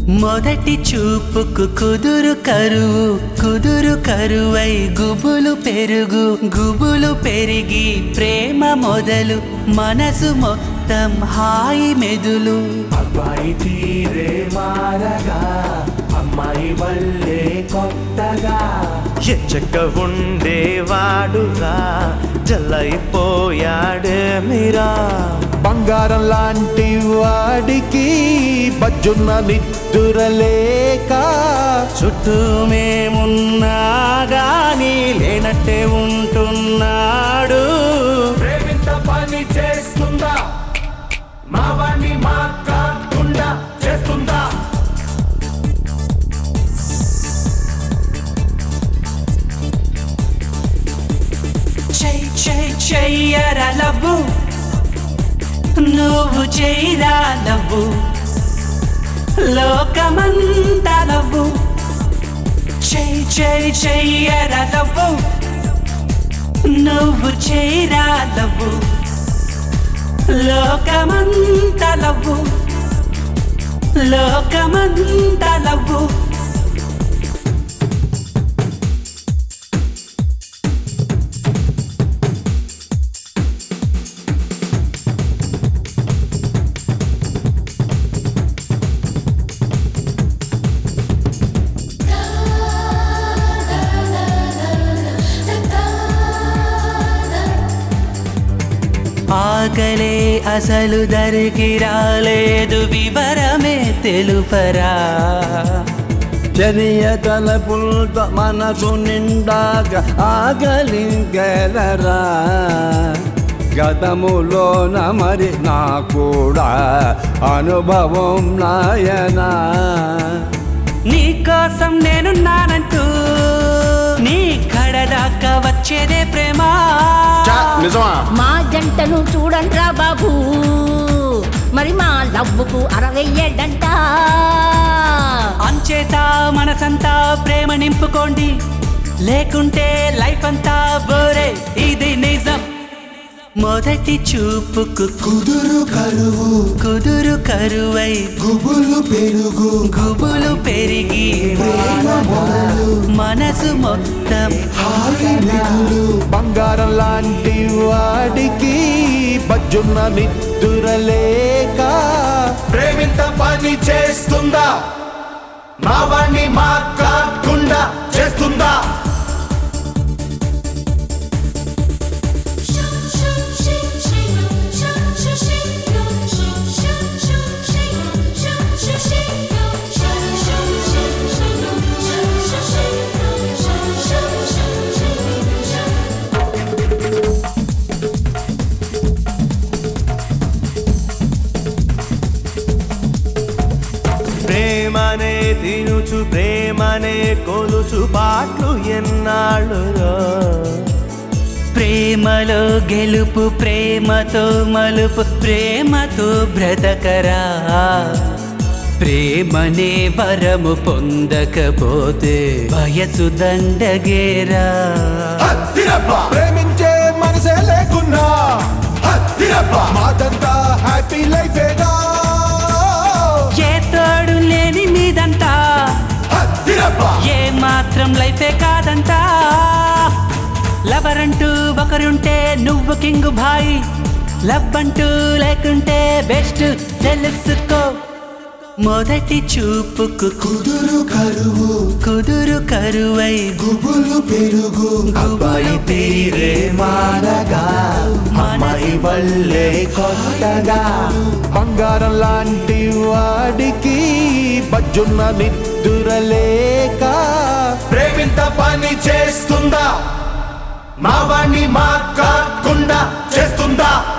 మొదటి చూపుకు కుదురు కరువు కుదురు కరువై గుబులు పెరుగు గుబులు పెరిగి ప్రేమ మొదలు మనసు మొత్తం హాయి మెదులు అబ్బాయి తీరే మారగా అమ్మాయి వల్లే కొత్తగా ఎచ్చక్క ఉండేవాడుగా జల్లైపోయాడే మీరా బంగారం లాంటి వాడికి బజ్జున్న నిద్దురలేక చుట్టూ మేమున్నా గాని లేనట్టే ఉంటున్నాడు ప్రేమింత పని చేస్తుందా మావాణ్ణి మా కాకుండా చేస్తుందా చెయ్ చెయ్ చెయ్యరా లవ్వు నువ్వు చెయ్యరా లవ్వు లోకమంతా లవ్వు చెయ్ చెయ్ చెయ్యరా లవ్వు నువ్వు చెయ్యరా లవ్వు లోకమంతా లవ్వు లోకమంతా లవ్వు ఆకలే అసలు దరికి రాలేదు వివరమే తెలుపరా చర్య తలపుల్త మనసు నిండాక ఆగలింగలరా గతములోన మరి నా కూడా అనుభవం నాయనా నీకోసం నేనున్నానంటూ నీ కడదాకా వచ్చేదే ప్రేమ నిజమా మా జంటను చూడండిరా బాబు మరి మా లవ్వుకు అరవై ఏడంట అంచేత మనసంతా ప్రేమ నింపుకోండి లేకుంటే లైఫ్ అంతా బోరే ఇది నిజం మొదటి చూపుకు కుదురు కరువు కుదురు కరువై గుబులు పెరుగు గుబులు పెరిగి మనసు మొత్తం హాయి మెదులు బంగారం లాంటి వాడికి బజ్జున్న నిద్దురలేక ప్రేమింత పని చేస్తుందా మావాణ్ణి మా కాకుండా చేస్తుందా ప్రేమనే తినుచు ప్రేమనే కొలుచు పాటలు ఎన్నాళ్ళురో ప్రేమలో గెలుపు ప్రేమతో మలుపు ప్రేమతో బ్రతకరా ప్రేమనే వరము పొందకపోతే వయసు దండగేరా హత్తిరబ్బా ప్రేమించే మనసే లేకున్నా హత్తిరబ్బా మాదంతా హ్యాపీ లైఫేగా ఏ తోడు లేని మీదంతా హత్తిరబ్బా ఏ మాత్రం లైఫే కాదంతా లవర్ అంటూ ఒకరుంటే నువ్వు కింగ్ భాయ్ లవ్ అంటూ లేకుంటే బెస్ట్ తెలుసుకో మొదటి చూపుకు కుదురు కరువు కుదురు కరువై గుబులు పెరుగు గుబులు తీరే మారగా అమ్మాయి వల్లే కొత్తగా బంగారం లాంటి వాడికి బజ్జున్న నిద్దురలేక ప్రేమింత పని చేస్తుందా మావాణ్ణి మా కాకుండా చేస్తుందా